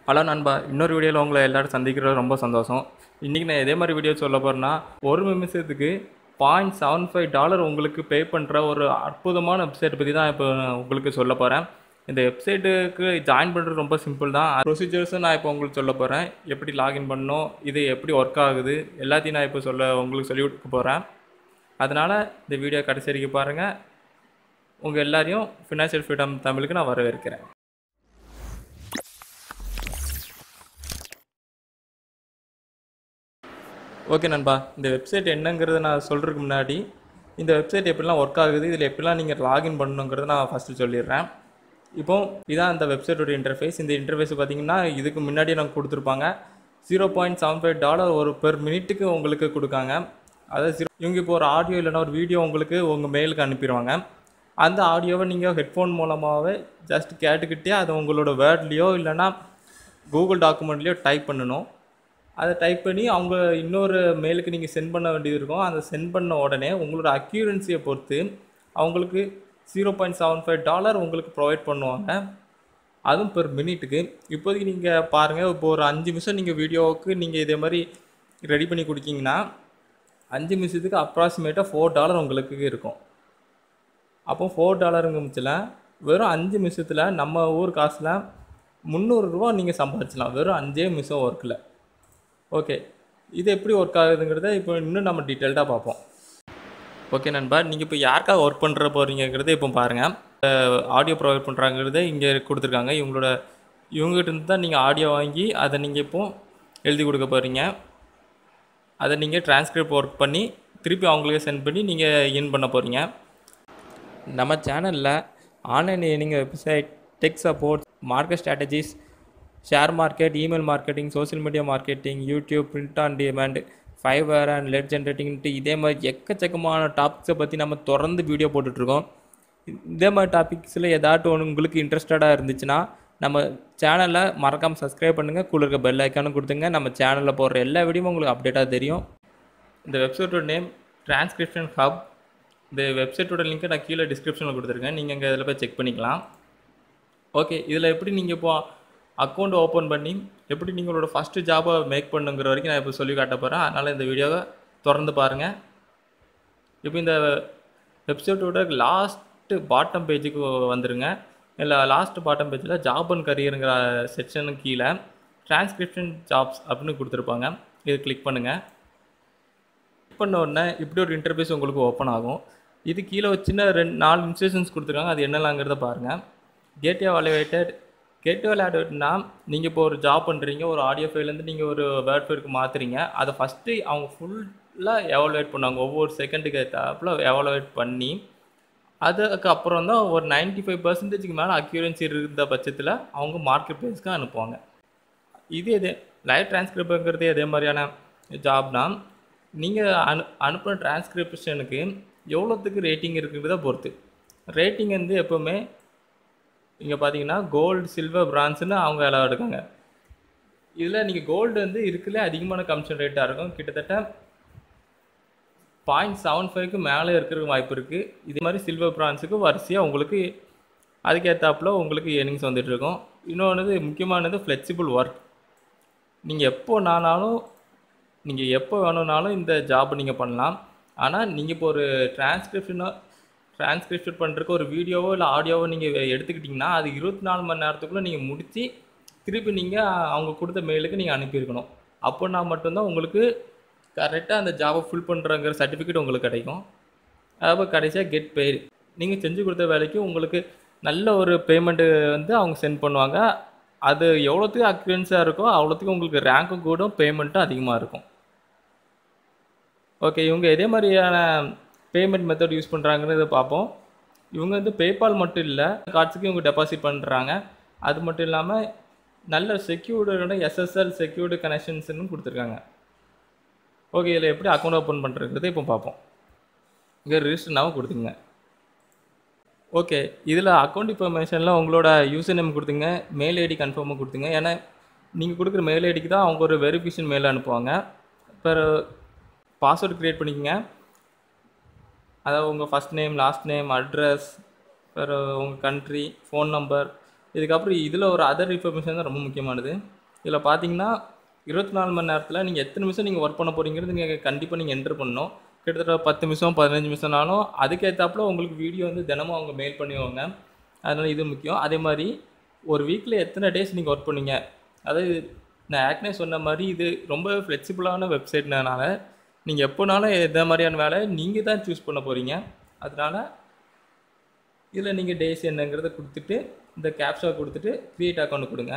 hello நண்பா இன்னொரு வீடியோவில் உங்களை எல்லாரும் சந்திக்கிறது ரொம்ப சந்தோஷம் இன்றைக்கி நான் இதே மாதிரி வீடியோ சொல்ல போகிறேன்னா ஒரு நிமிஷத்துக்கு பாயிண்ட் செவன் ஃபைவ் டாலர் உங்களுக்கு பே பண்ணுற ஒரு அற்புதமான வெப்சைட் பற்றி தான் இப்போ நான் உங்களுக்கு சொல்ல போகிறேன் இந்த வெப்சைட்டுக்கு ஜாயின் பண்ணுறது ரொம்ப சிம்பிள் தான் ப்ரொசீஜர்ஸும் நான் இப்போ உங்களுக்கு சொல்ல போகிறேன் எப்படி லாகின் பண்ணணும் இது எப்படி ஒர்க் ஆகுது எல்லாத்தையும் நான் இப்போ சொல்ல உங்களுக்கு சொல்லி கொடுக்க போகிறேன் அதனால் இந்த வீடியோ கடைசி வரைக்கும் பாருங்கள் உங்கள் எல்லாரையும் ஃபினான்ஷியல் ஃப்ரீடம் தமிழுக்கு நான் வரவேற்கிறேன் ஓகே நண்பா இந்த வெப்சைட் என்னங்கிறத நான் சொல்கிறதுக்கு முன்னாடி இந்த வெப்சைட் எப்படிலாம் ஒர்க் ஆகுது இதில் எப்படிலாம் நீங்கள் லாகின் பண்ணணுங்கிறத நான் ஃபஸ்ட்டு சொல்லிடுறேன் இப்போ இதான் இந்த வெப்சைட்டோட இன்டர்ஃபேஸ் இந்த இன்டர்ஃபேஸ் பார்த்தீங்கன்னா இதுக்கு முன்னாடியே நாங்கள் கொடுத்துருப்பாங்க zero point seven five dollar ஒரு பெர் மினிட்டுக்கு உங்களுக்கு கொடுக்காங்க அதாவது zero- இவங்க இப்போ ஒரு ஆடியோ இல்லைன்னா ஒரு வீடியோ உங்களுக்கு உங்கள் மெயிலுக்கு அனுப்பிடுவாங்க அந்த ஆடியோவை நீங்கள் ஹெட்ஃபோன் மூலமாகவே ஜஸ்ட் கேட்டுக்கிட்டே அதை உங்களோட வேர்ட்லேயோ இல்லைன்னா கூகுள் டாக்குமெண்ட்லேயோ டைப் பண்ணணும் அதை டைப் பண்ணி அவங்க இன்னொரு மெயிலுக்கு நீங்கள் சென்ட் பண்ண வேண்டியது இருக்கும் அந்த சென்ட் பண்ண உடனே உங்களோட அக்யூரன்சியை பொறுத்து அவங்களுக்கு zero point seven five dollar உங்களுக்கு ப்ரொவைட் பண்ணுவாங்க அதுவும் பெர் மினிட்டுக்கு இப்போதைக்கு நீங்கள் பாருங்கள் இப்போ ஒரு அஞ்சு நிமிஷம் நீங்கள் வீடியோவுக்கு நீங்கள் இதே மாதிரி ரெடி பண்ணி கொடுத்தீங்கன்னா அஞ்சு நிமிஷத்துக்கு அப்ராக்சிமேட்டாக ஃபோர் டாலர் உங்களுக்கு இருக்கும் அப்போ ஃபோர் டாலருங்க மிச்சில் வெறும் அஞ்சு நிமிஷத்தில் நம்ம ஊர் காசில் முந்நூறுரூவா நீங்கள் சம்பாதிச்சலாம் வெறும் அஞ்சே நிமிஷம் ஒர்க்கில் ஓகே இது எப்படி ஒர்க் ஆகுதுங்கிறத இப்போ இன்னும் நம்ம டீட்டெயில்டாக பார்ப்போம் ஓகே நண்பா நீங்கள் இப்போ யாருக்காக ஒர்க் பண்ணுற போகிறீங்கிறத இப்போ பாருங்கள் ஆடியோ ப்ரொவைட் பண்ணுறாங்கிறத இங்கே கொடுத்துருக்காங்க இவங்களோட இவங்ககிட்ட இருந்து தான் நீங்கள் ஆடியோ வாங்கி அதை நீங்கள் இப்போ எழுதி கொடுக்க போகிறீங்க அதை நீங்கள் டிரான்ஸ்கிரிப்ட் ஒர்க் பண்ணி திருப்பி அவங்களுக்கு சென்ட் பண்ணி நீங்கள் இன் பண்ண போகிறீங்க நம்ம சேனலில் online earning website tech support market strategies share market email marketing social media marketing YouTube print on demand Fiverr and lead generating இதே மாதிரி எக்கச்சக்கமான டாபிக்ஸை பற்றி நம்ம தொடர்ந்து வீடியோ போட்டுட்ருக்கோம் இதே மாதிரி டாபிக்ஸில் ஏதாட்டும் ஒன்று உங்களுக்கு இன்ட்ரெஸ்டடாக இருந்துச்சுன்னா நம்ம சேனலை மறக்காமல் சப்ஸ்கிரைப் பண்ணுங்கள் கூட இருக்க பெல் ஐக்கானும் கொடுத்துங்க நம்ம சேனலில் போடுற எல்லா வீடியோவும் உங்களுக்கு அப்டேட்டாக தெரியும் இந்த வெப்சைட்டோட நேம் டிரான்ஸ்கிரிப்ஷன் ஹப் இந்த வெப்சைட்டோட லிங்க்கை நான் கீழே டிஸ்கிரிப்ஷனில் கொடுத்துருக்கேன் நீங்கள் அங்கே இதில் போய் செக் பண்ணிக்கலாம் ஓகே இதில் எப்படி நீங்கள் இப்போ அக்கௌண்ட் ஓப்பன் பண்ணி எப்படி நீங்களோட ஃபஸ்ட்டு ஜாபை மேக் பண்ணுங்கிற வரைக்கும் நான் இப்போ சொல்லி காட்ட போகிறேன் அதனால் இந்த வீடியோவை திறந்து பாருங்கள் இப்போ இந்த வெப்சைட்டோட லாஸ்ட்டு பாட்டம் பேஜுக்கு வந்துருங்க இல்லை லாஸ்ட் பாட்டம் பேஜில் ஜாப் அண்ட் கரியருங்கிற செக்ஷனுக்கு கீழே டிரான்ஸ்கிரிப்ஷன் ஜாப்ஸ் அப்படின்னு கொடுத்துருப்பாங்க இது கிளிக் பண்ணுங்கள் கிளிக் பண்ண உடனே இப்படி ஒரு இன்டர்ஃபேஸ் உங்களுக்கு ஓப்பன் ஆகும் இது கீழே ஒரு சின்ன ரெண்டு நாலு இன்ஸ்ட்ரக்ஷன்ஸ் கொடுத்துருக்காங்க அது என்னலாங்கிறத பாருங்கள் கேட்வே வேல்யூவேட்டட் கேட்வே வேல்யூவேட்னா நீங்கள் இப்போ ஒரு ஜாப் பண்ணுறீங்க ஒரு ஆடியோ ஃபைல்லேருந்து நீங்கள் ஒரு வேர்ட் ஃபைலுக்கு மாற்றுறீங்க அதை ஃபஸ்ட்டு அவங்க ஃபுல்லாக எவாலுவேட் பண்ணுவாங்க ஒவ்வொரு செகண்டுக்கு ஏற்றாப்புல எவாலுவேட் பண்ணி அதுக்கப்புறம் தான் ஒரு 95% ஃபைவ் பர்சன்டேஜுக்கு மேலே அக்யூரன்சி இருந்த பட்சத்தில் அவங்க மார்க்கெட் ப்ளேஸ்க்கு அனுப்புவாங்க இது எது லைவ் டிரான்ஸ்கிரிப்டுங்கிறது அதே மாதிரியான ஜாப்னா நீங்கள் அனு அனுப்புன டிரான்ஸ்கிரிப்ஷனுக்கு எவ்வளோத்துக்கு ரேட்டிங் இருக்குங்கிறத பொறுத்து ரேட்டிங் வந்து எப்போவுமே இங்கே பார்த்தீங்கன்னா கோல்டு சில்வர் பிரான்ஸ்னு அவங்க எல்லாம் எடுக்காங்க இதில் நீங்கள் கோல்டு வந்து இருக்குல்ல அதிகமான கமிஷன் ரேட்டாக இருக்கும் கிட்டத்தட்ட பாயிண்ட் செவன் ஃபைவ்க்கு மேலே இருக்கிற வாய்ப்பு இருக்குது இதே மாதிரி சில்வர் பிரான்ஸுக்கு வரிசையாக உங்களுக்கு அதுக்கேற்றாப்புல உங்களுக்கு ஏர்னிங்ஸ் வந்துட்டு இருக்கும் இன்னொன்று முக்கியமானது ஃப்ளெக்சிபிள் ஒர்க் நீங்கள் எப்போ நானாலும் நீங்கள் எப்போ வேணும்னாலும் இந்த ஜாப் நீங்கள் பண்ணலாம் ஆனால் நீங்கள் இப்போ ஒரு டிரான்ஸ்கிரிப்ஷனோ டிரான்ஸ்கிரிப்ஷன் பண்ணுறதுக்கு ஒரு வீடியோவோ இல்லை ஆடியோவோ நீங்கள் எடுத்துக்கிட்டிங்கன்னா அது இருபத்தி நாலு மணி நேரத்துக்குள்ளே நீங்கள் முடித்து திருப்பி நீங்கள் அவங்க கொடுத்த மெயிலுக்கு நீங்கள் அனுப்பியிருக்கணும் அப்போனா மட்டும்தான் உங்களுக்கு கரெக்டாக அந்த ஜாபை ஃபுல் பண்ணுறங்கிற சர்டிஃபிகேட் உங்களுக்கு கிடைக்கும் அதாவது கடைசியாக கெட் பெய்டு நீங்கள் செஞ்சு கொடுத்த வேலைக்கு உங்களுக்கு நல்ல ஒரு பேமெண்ட்டு வந்து அவங்க சென்ட் பண்ணுவாங்க அது எவ்வளோத்துக்கு அக்யூரன்ஸாக இருக்கோ அவ்வளோத்துக்கு உங்களுக்கு ரேங்க்கும் கூடும் பேமெண்ட்டும் அதிகமாக இருக்கும் ஓகே இவங்க எதே மாதிரியான பேமெண்ட் மெத்தட் யூஸ் பண்ணுறாங்கன்னு பார்ப்போம் இவங்க வந்து பேபால் மட்டும் இல்லை கார்ட்ஸுக்கு இவங்க டெபாசிட் பண்ணுறாங்க அது மட்டும் இல்லாமல் நல்ல செக்யூர்டோட எஸ்எஸ்எல் செக்யூர்டு கனெக்ஷன்ஸ்னு கொடுத்துருக்காங்க ஓகே இதில் எப்படி அக்கௌண்ட் ஓப்பன் பண்ணுறதுங்கிறத இப்போ பார்ப்போம் இங்கே ரிஜிஸ்டர்னாவும் கொடுத்துங்க ஓகே இதில் அக்கௌண்ட் இன்ஃபர்மேஷனில் உங்களோட யூசர் நேம் கொடுத்துங்க மெயில் ஐடி கன்ஃபார்மாக கொடுத்துங்க ஏன்னா நீங்கள் கொடுக்குற மெயில் ஐடிக்கு தான் அவங்க ஒரு வெரிஃபிகேஷன் மெயில் அனுப்புவாங்க இப்போ பாஸ்வேர்டு க்ரியேட் பண்ணிக்கோங்க அதாவது உங்கள் first name last name address வேறு உங்கள் கண்ட்ரி ஃபோன் நம்பர் இதுக்கப்புறம் இதில் ஒரு அதர் இன்ஃபர்மேஷன் தான் ரொம்ப முக்கியமானது இதில் பார்த்தீங்கன்னா இருபத்தி நாலு மணி நேரத்தில் நீங்கள் எத்தனை நிமிஷம் நீங்கள் ஒர்க் பண்ண போகிறீங்கிறது நீங்கள் கண்டிப்பாக நீங்கள் என்ட்ரு பண்ணணும் கிட்டத்தட்ட பத்து நிமிஷம் பதினஞ்சு நிமிஷம்னாலும் அதுக்கேற்றாப்புல உங்களுக்கு வீடியோ வந்து தினமும் அவங்க மெயில் பண்ணுவாங்க அதனால் இது முக்கியம் அதே மாதிரி ஒரு வீக்கில் எத்தனை டேஸ் நீங்கள் ஒர்க் பண்ணீங்க அதாவது நான் ஏற்கனவே சொன்ன மாதிரி இது ரொம்ப ஃப்ளெக்சிபிளான வெப்சைட்னால நீங்கள் எப்போனாலும் எந்த மாதிரியான வேலை நீங்கள் தான் சூஸ் பண்ண போகிறீங்க அதனால இதில் நீங்கள் டேஸ் என்னங்கிறத கொடுத்துட்டு இந்த கேப்ஷா கொடுத்துட்டு க்ரியேட் அக்கௌண்ட் கொடுங்க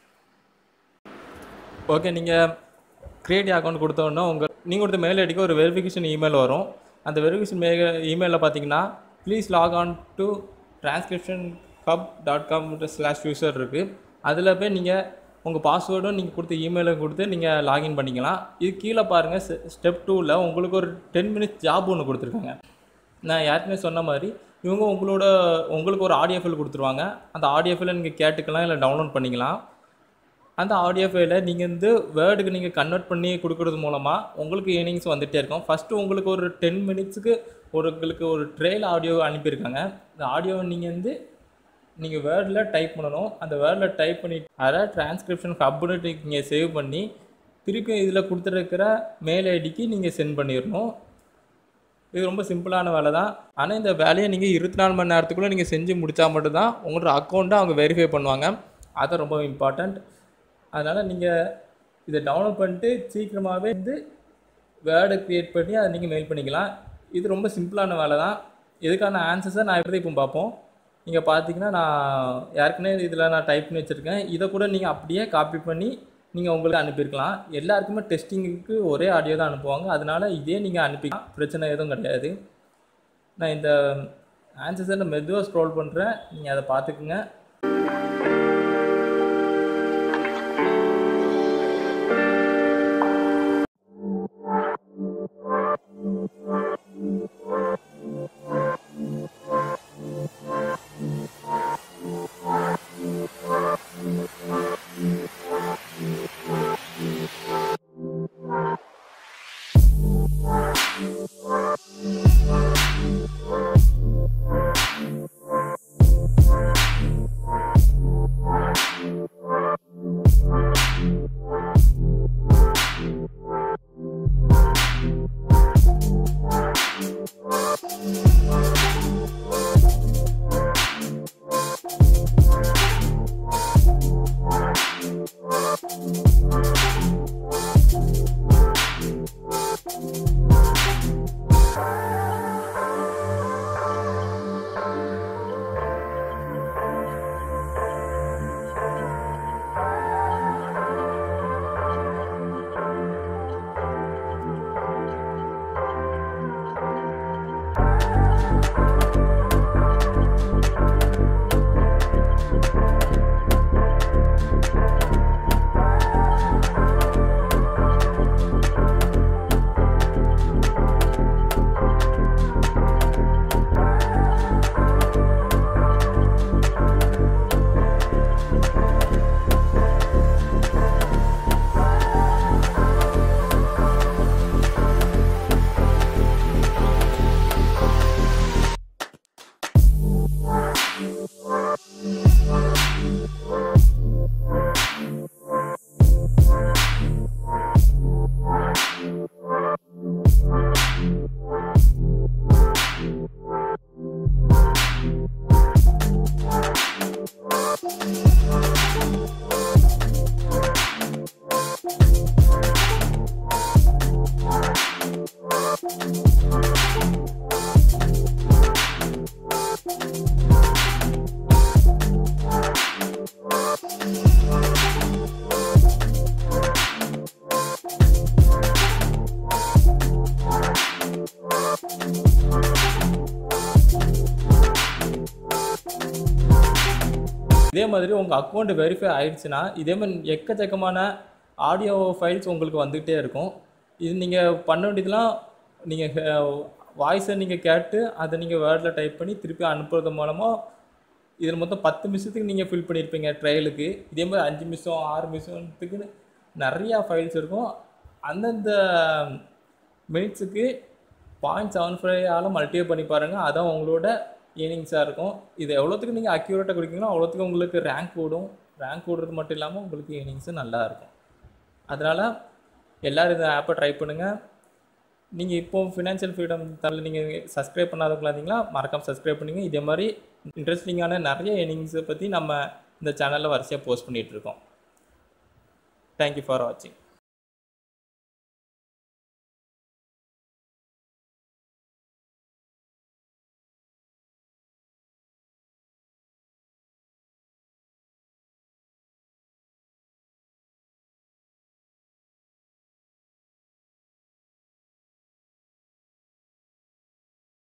ஓகே நீங்கள் க்ரியேட் அக்கௌண்ட் கொடுத்தோன்னா உங்கள் நீங்கள் கொடுத்த மெயில் ஐடிக்கு ஒரு வெரிஃபிகேஷன் இமெயில் வரும் அந்த வெரிஃபிகேஷன் மெ இமெயிலில் பார்த்தீங்கன்னா please log on to transcription hub dot com slash user இருக்குது அதில் போய் நீங்கள் உங்கள் பாஸ்வேர்டும் நீங்கள் கொடுத்த இமெயிலை கொடுத்து நீங்கள் லாகின் பண்ணிக்கலாம் இது கீழே பாருங்கள் ஸ்டெப் டூவில் உங்களுக்கு ஒரு டென் மினிட்ஸ் ஜாப் ஒன்று கொடுத்துருக்காங்க நான் ஏற்கனவே சொன்ன மாதிரி இவங்க உங்களோட உங்களுக்கு ஒரு ஆடியோ ஃபைல் கொடுத்துருவாங்க அந்த ஆடியோ ஃபைலை நீங்கள் கேட்டுக்கலாம் இல்லை டவுன்லோட் பண்ணிக்கலாம் அந்த ஆடியோ ஃபைலை நீங்கள் வந்து வேர்டுக்கு நீங்கள் கன்வெர்ட் பண்ணி கொடுக்கறது மூலமாக உங்களுக்கு ஏர்னிங்ஸ் வந்துகிட்டே இருக்கும் ஃபஸ்ட்டு உங்களுக்கு ஒரு டென் மினிட்ஸுக்கு ஒரு உங்களுக்கு ஒரு ட்ரெயில் ஆடியோ அனுப்பியிருக்காங்க அந்த ஆடியோவை நீங்கள் வந்து நீங்கள் வேர்டில் டைப் பண்ணணும் அந்த வேர்டில் டைப் பண்ணி அதை டிரான்ஸ்கிரிப்ஷன் ஹப்புன்னு நீங்கள் சேவ் பண்ணி திருப்பி இதில் கொடுத்துருக்கிற மெயில் ஐடிக்கு நீங்கள் சென்ட் பண்ணிடணும் இது ரொம்ப சிம்பிளான வேலை தான் ஆனால் இந்த வேலையை நீங்கள் இருபத்தி நாலு மணி நேரத்துக்குள்ளே நீங்கள் செஞ்சு முடித்தா மட்டும்தான் உங்களோட அக்கௌண்ட்டை அவங்க வெரிஃபை பண்ணுவாங்க அது ரொம்ப இம்பார்ட்டண்ட் அதனால் நீங்கள் இதை டவுன்லோட் பண்ணிட்டு சீக்கிரமாகவே வந்து வேர்டை க்ரியேட் பண்ணி அதை நீங்கள் மெயில் பண்ணிக்கலாம் இது ரொம்ப சிம்பிளான வேலை தான் இதுக்கான ஆன்சர்ஸை நான் எப்படி இப்போ பார்ப்போம் நீங்கள் பார்த்தீங்கன்னா நான் ஏற்கனவே இதில் நான் டைப் பண்ணி வச்சுருக்கேன் இதை கூட நீங்கள் அப்படியே காப்பி பண்ணி நீங்கள் உங்களுக்கு அனுப்பியிருக்கலாம் எல்லாருக்குமே டெஸ்டிங்குக்கு ஒரே ஆடியோ தான் அனுப்புவாங்க அதனால இதே நீங்கள் அனுப்பிக்கலாம் பிரச்சனை எதுவும் கிடையாது நான் இந்த ஆன்சர்ஸை நான் மெதுவாக ஸ்க்ரோல் பண்ணுறேன் நீங்கள் அதை பார்த்துக்குங்க இதே மாதிரி உங்கள் அக்கௌண்ட் வெரிஃபை ஆயிடுச்சுன்னா இதே மாதிரி எக்கச்சக்கமான ஆடியோ ஃபைல்ஸ் உங்களுக்கு வந்துகிட்டே இருக்கும் இது நீங்கள் பண்ண வேண்டியதுலாம் நீங்கள் வாய்ஸை நீங்கள் கேட்டு அதை நீங்கள் வேர்டில் டைப் பண்ணி திருப்பி அனுப்புறது மூலமாக இதில் மொத்தம் பத்து நிமிஷத்துக்கு நீங்கள் ஃபில் பண்ணியிருப்பீங்க ட்ரையலுக்கு இதே மாதிரி அஞ்சு நிமிஷம் ஆறு நிமிஷத்துக்கு நிறையா ஃபைல்ஸ் இருக்கும் அந்தந்த மினிட்ஸுக்கு பாயிண்ட் செவன் ஃபைவ் மல்டிப்ளை பண்ணி பாருங்கள் அதான் உங்களோட ஏர்னிங்ஸாக இருக்கும் இது எவ்வளோத்துக்கு நீங்கள் அக்யூரேட்டாக கொடுக்கீங்களோ அவ்வளோத்துக்கு உங்களுக்கு ரேங்க் கூடும் ரேங்க் கூடுறது மட்டும் இல்லாமல் உங்களுக்கு ஏர்னிங்ஸும் நல்லா இருக்கும் அதனால் எல்லோரும் இந்த ஆப்பை ட்ரை பண்ணுங்கள் நீங்கள் இப்போ ஃபினான்ஷியல் ஃப்ரீடம் தரல நீங்கள் சப்ஸ்கிரைப் பண்ணாதவங்களா இருந்தீங்களா மறக்காம சப்ஸ்கிரைப் பண்ணுங்க இதே மாதிரி இன்ட்ரெஸ்டிங்கான நிறைய ஏர்னிங்ஸை பற்றி நம்ம இந்த சேனலில் வரிசையாக போஸ்ட் பண்ணிகிட்ருக்கோம் தேங்க்யூ ஃபார் வாட்சிங்